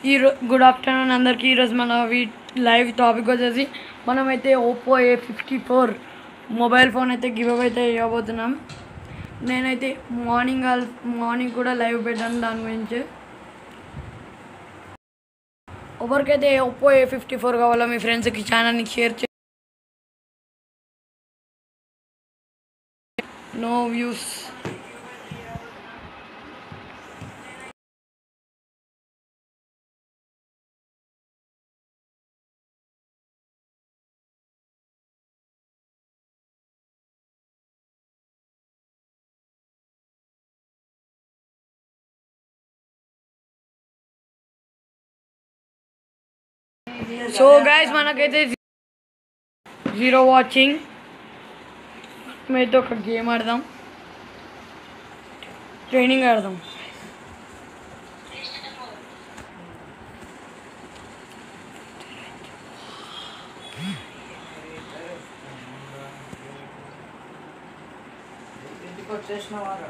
ఈ good afternoon అందరికీ ఈరోజు మన వీ లైవ్ టాపిక్ వచ్చేసి మనమైతే Oppo A fifty four mobile phone అయితే గివ్ అవే అయితే ఇవ్వబోతున్నాం నేనైతే మార్నింగ్ ఆల్ మార్నింగ్ కూడా లైవ్ పెట్టాను దాని గురించి ఎవరికైతే ఒప్పో ఏ ఫిఫ్టీ ఫోర్ కావాలో మీ ఫ్రెండ్స్కి ఛానల్ని షేర్ చే నో వ్యూస్ సో గైస్ మనకైతే జీరో వాచింగ్ మేమైతే ఒక గేమ్ ఆడదాం ట్రైనింగ్ ఆడదాం ఇంటికి వచ్చేసిన వారు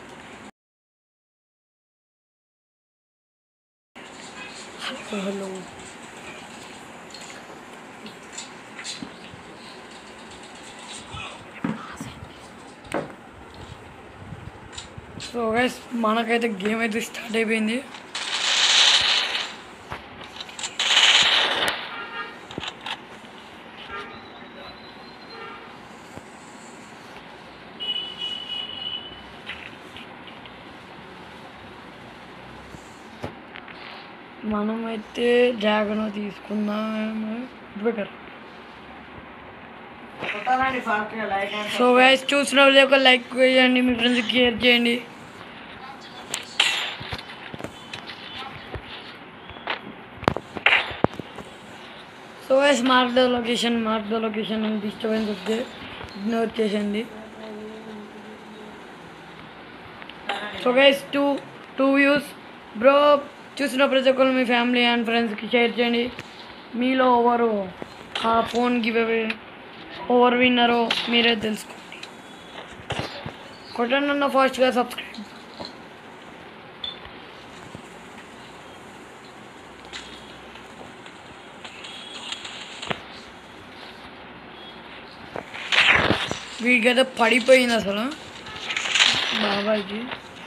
హలో సో గైస్ మనకైతే గేమ్ అయితే స్టార్ట్ అయిపోయింది మనమైతే డ్రాగన్ తీసుకుందాం బెటర్ కొట్టాలండి fast like and so guys చూసిన వాళ్ళు ఒక లైక్ చేయండి మీ ఫ్రెండ్స్కి షేర్ చేయండి so guys mark the location mark the location అని డిస్టర్బెన్స్ వస్తే ఇగ్నోర్ చేసేయండి so guys two two views bro చూసిన ప్రతి ఒక్కరు మీ ఫ్యామిలీ అండ్ ఫ్రెండ్స్కి షేర్ చేయండి మీలో ఎవరు ఆ ఫోన్ గివ్ అవే ఓవర్ విన్నరో మీరే తెలుసుకోండి కొట్టండి అన్న ఫాస్ట్గా సబ్స్క్రైబ్ వీడికైతే పడిపోయింది అసలు బాబాయ్కి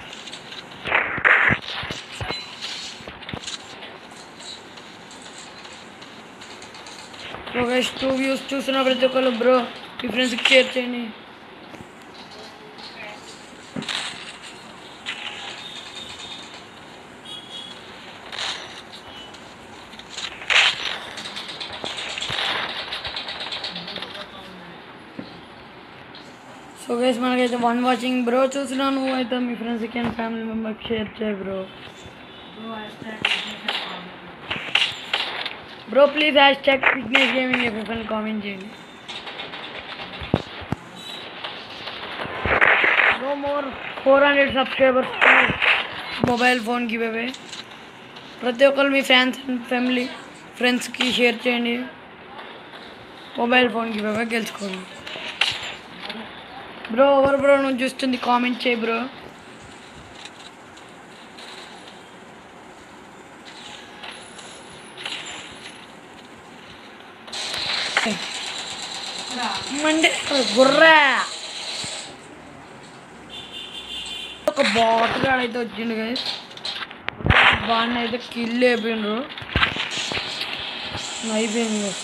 ఒక టూ వ్యూస్ చూసిన ప్రతి ఒక్కరు బ్రో మీ ఫ్రెండ్స్కి షేర్ చేయండి సో గైస్ మనకైతే వన్ వాచింగ్ బ్రో చూసినా నువ్వు అయితే మీ ఫ్రెండ్స్కి అండ్ ఫ్యామిలీ మెంబర్కి షేర్ చేయ bro bro please hashtag fitness gaming FF comment చేయండి no more four hundred subscribers mobile phone give away ప్రతి ఒక్కరు మీ ఫ్యాన్స్ అండ్ ఫ్యామిలీ ఫ్రెండ్స్కి షేర్ చేయండి మొబైల్ ఫోన్ గివ్ అవే గెలుచుకోండి బ్రో ఎవరు బ్రో నువ్వు చూస్తుంది కామెంట్ చేయి బ్రో మండే గుర్రా ఒక బాటిల్ అయితే వచ్చిండు గైస్ బాగా అయితే కిల్ అయిపోయిండ్రు అయిపోయింది guys.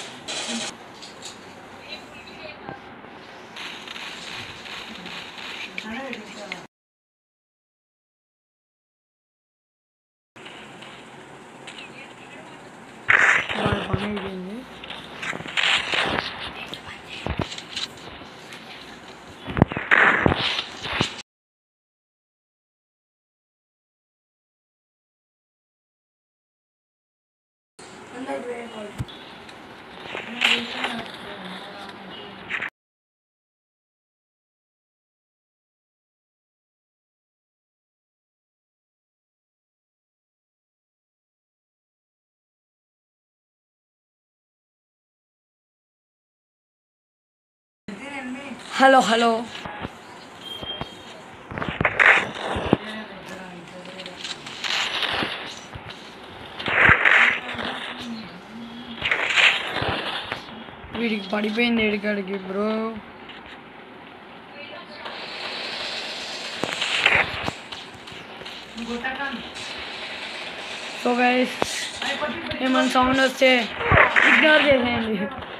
వాడి పని అయిపోయింది హలో హలో వీడికి పడిపోయింది ఏడికాడికి బ్రో సో గైస్ ఏమైనా సౌండ్ వస్తే ఇగ్నోర్ చేసేయండి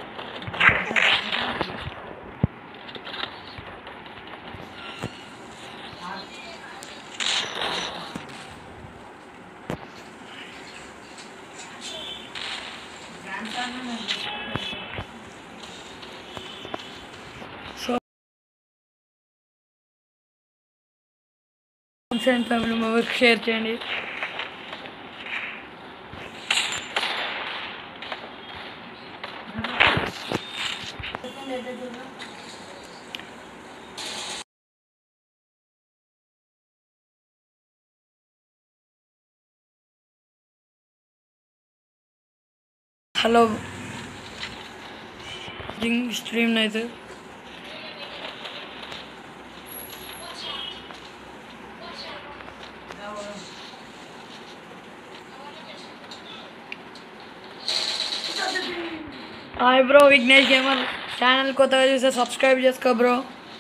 సో ఫ్రెండ్ ఫ్యామిలీ మెంబర్స్కి షేర్ చేయండి హలో జింగ్ స్ట్రీమ్ అయితే hi bro Vignesh gamer channel కొత్తగా చూస్తే సబ్స్క్రైబ్ చేసుకో బ్రో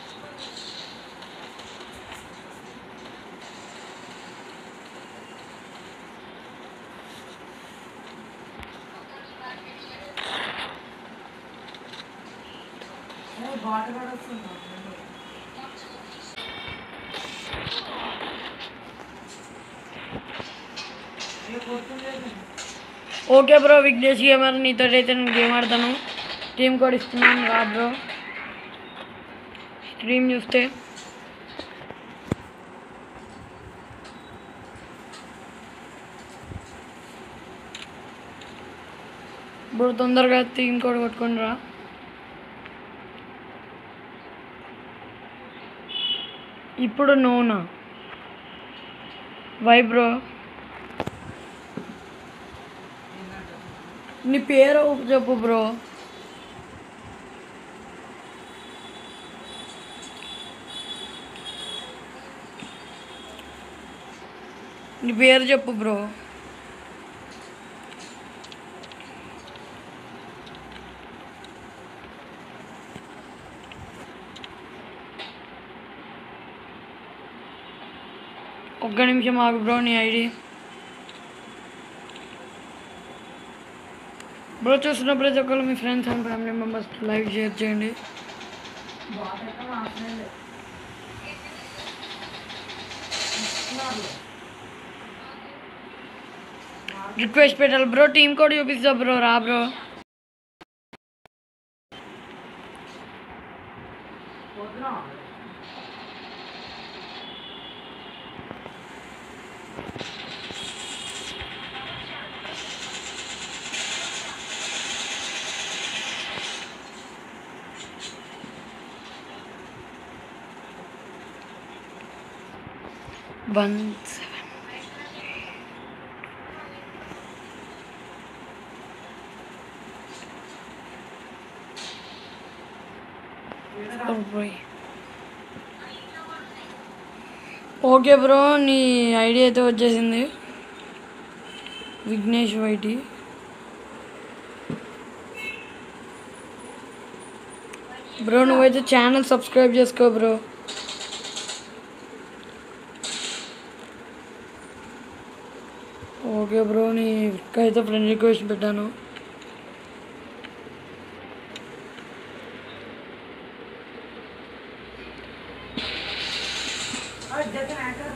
బాటిల్ కూడా వస్తుంది ఓకే బ్రో విఘ్నేష్ గేమర్ నీతో అయితే నేను గేమ్ ఆడతాను టీమ్ కోడ్ ఇస్తున్నాను రా బ్రో స్ట్రీమ్ చూస్తే బ్రో తొందరగా టీమ్ కోడ్ కొట్టుకొని రా ఇప్పుడు నోనా వై బ్రో నీ పేరు చెప్పు బ్రో నీ పేరు చెప్పు బ్రో ఒక్క నిమిషం ఆగు బ్రో నీ ఐడి బ్రో చూస్తున్న ప్రతి ఒక్కరు మీ friends and family members like share చేయండి బాటిల్ ఎక్కడ అవసరం లేదు రిక్వెస్ట్ పెట్టాలి బ్రో టీమ్ కోడ్ చూపిస్తా బ్రో రా బ్రో పొద్దున వన్ సెవెన్ ఓకే బ్రో నీ ఐడి అయితే వచ్చేసింది విఘ్నేష్ వైటి బ్రో నువ్వైతే ఛానల్ సబ్స్క్రైబ్ చేసుకో బ్రో ఓకే బ్రో నీకైతే ఫ్రెండ్ రిక్వెస్ట్ పెట్టాను జగన్ ఎక్కడ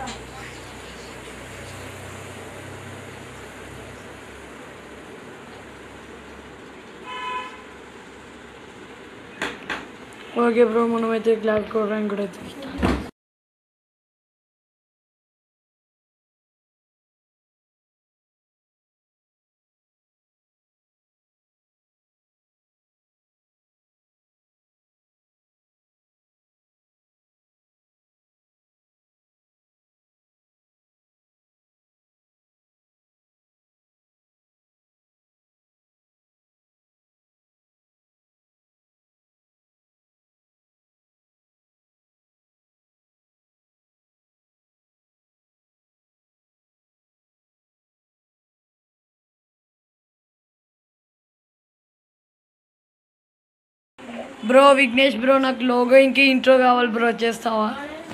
ఓకే బ్రో మనమైతే క్లాస్ కోవడానికి కూడా అయితే బ్రో విఘ్నేష్ బ్రో నాకు లోగో ఇంకే ఇంట్రో కావాలి బ్రో చేస్తావా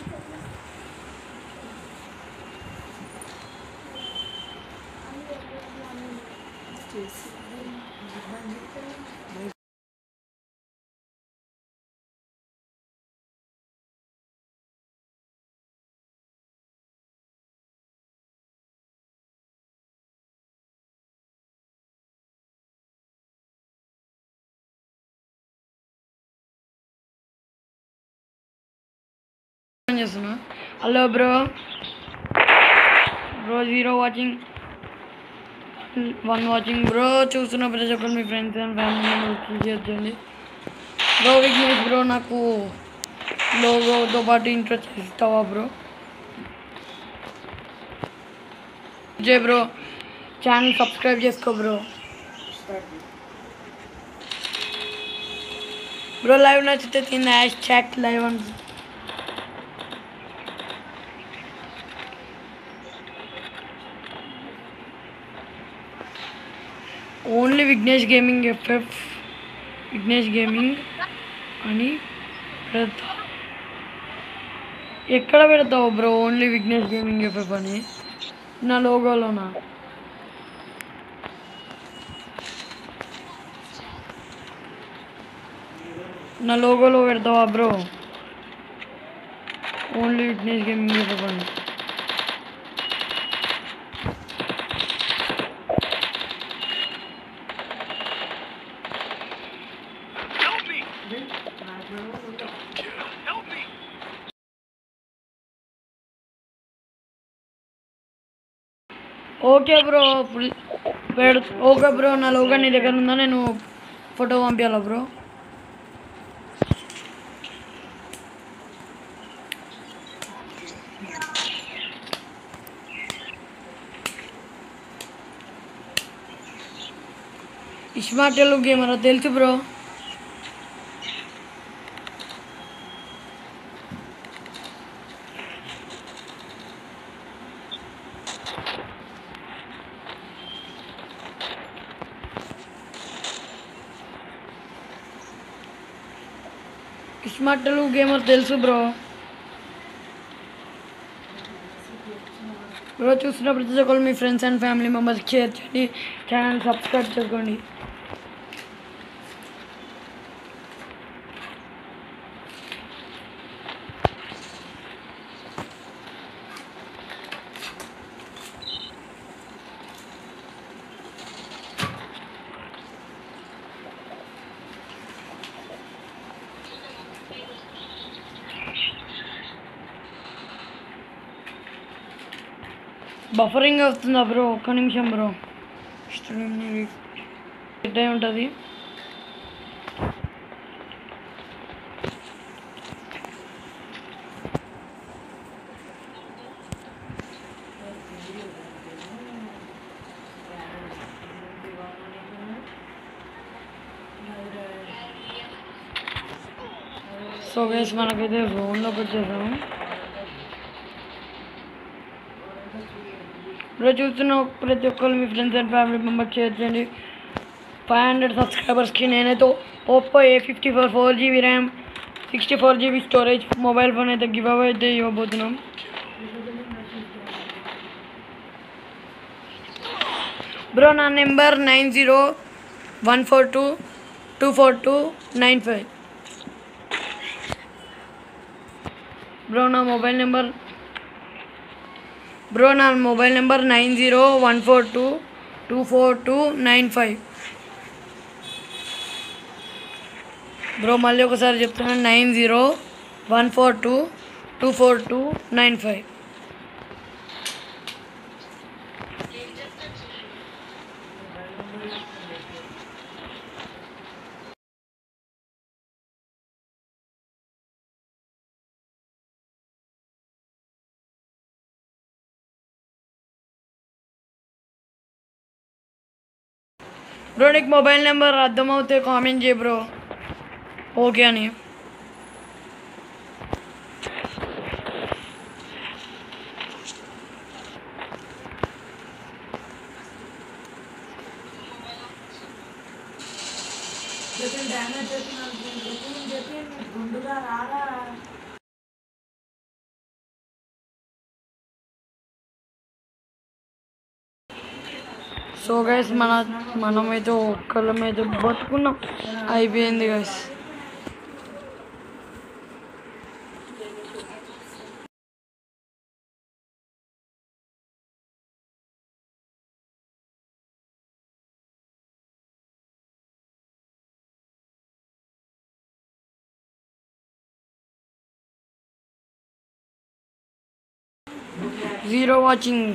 ఫోన్ చేస్తున్నా hello bro bro zero watching one watching bro చూస్తున్న ప్రతి ఒక్కరు మీ ఫ్రెండ్స్ అండ్ ఫ్యామిలీ మెంబర్స్ చేయొచ్చండి బ్రో విఘ్నేష్ బ్రో నాకు లోగోతో పాటు ఇంట్రో చేస్తావా bro Jai bro channel subscribe చేసుకో బ్రో బ్రో లైవ్ నచ్చితే తిన్న హ్యాష్ ట్యాగ్ లైవ్ అని only Vignesh gaming FF Vignesh gaming అని పెడతా ఎక్కడ పెడతావు bro only Vignesh gaming FF అని నా లోగోలోనా నా లోగోలో పెడతావా bro only Vignesh gaming FF అని ఓకే బ్రో ఫుల్ పెడు ఓకే బ్రో నా లోగా నీ దగ్గర ఉందా నేను ఫోటో పంపించాలా బ్రో స్మార్ట్ తెలుగు గేమరా తెలుసు బ్రో స్మార్ట్ తెలుగు గేమర్ తెలుసు బ్రో బ్రో చూస్తున్న ప్రతి ఒక్కరు మీ friends and family members share చేయండి ఛానల్ సబ్స్క్రైబ్ చేసుకోండి బఫరింగ్ వస్తుందా బ్రో ఒక్క నిమిషం బ్రో సెట్ అయి ఉంటుంది సో గైస్ మనకైతే ఫోన్లోకి వచ్చేసాము బ్రో చూస్తున్న ప్రతి ఒక్కరు మీ friends and family members share చేయండి ఫైవ్ హండ్రెడ్ సబ్స్క్రైబర్స్కి నేనైతే Oppo A fifty four four GB RAM sixty four GB storage mobile phone అయితే గివ్ అవే అయితే ఇవ్వబోతున్నాం బ్రో నా number nine zero one four two two four two nine five bro నా mobile number bro నా mobile number nine zero one four two two four two nine five bro మళ్ళీ ఒకసారి చెప్తున్నాను nine zero one four two two four two nine five bro నీకు mobile number అర్థమవుతే comment చేయ bro okay అని Jatin damage Jatin Jatin Jatin గుండుగా రారా సో గైస్ మన మనమైతే ఒక్కళ్ళమైతే బతుకున్నాం అయిపోయింది guys zero watching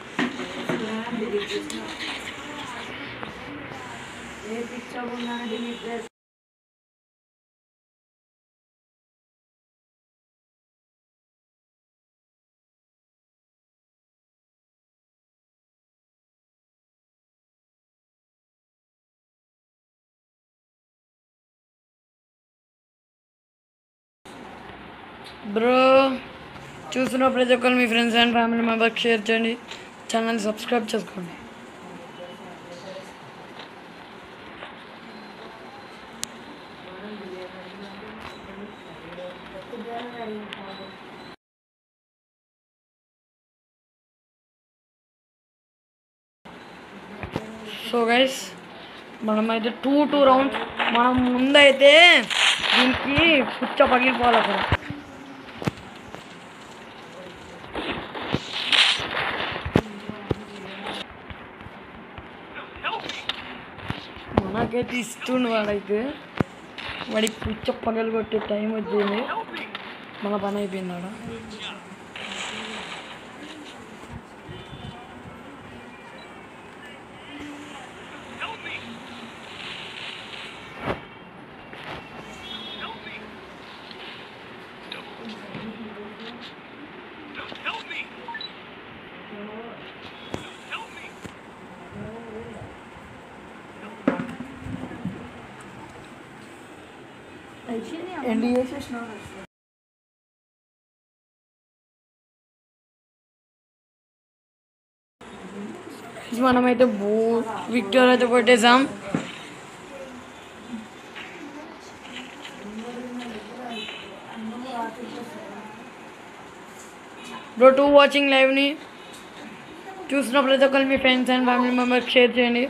a picture ఉందంటే మీ ప్లేస్ బ్రో చూస్తున్న ప్రతి ఒక్కరు మీ ఫ్రెండ్స్ అండ్ ఫ్యామిలీ మెంబర్కి షేర్ చేయండి ఛానల్ సబ్స్క్రైబ్ చేసుకోండి సో గైస్ మనమైతే టూ టూ రౌండ్స్ మనం ముందైతే దీనికి పుచ్చ పగిలిపోవాలి అసలు మనకైతే ఇస్తుండు వాడైతే వాడికి పుచ్చ పగలు కొట్టే టైం వచ్చింది మన పని అయిపోయింది ఆడ ఎండి చేసేసినావు మనమైతే బూ విక్టర్ అయితే కొట్టేసాం బ్రో టూ వాచింగ్ లైవ్ని చూసిన ప్రతి ఒక్కరు మీ ఫ్రెండ్స్ అండ్ ఫ్యామిలీ మెంబర్కి షేర్ చేయండి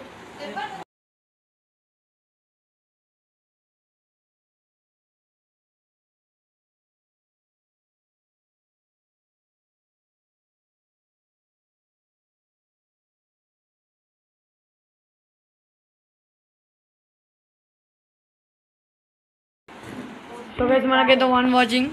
సో గైస్ మనకైతే వన్ వాచింగ్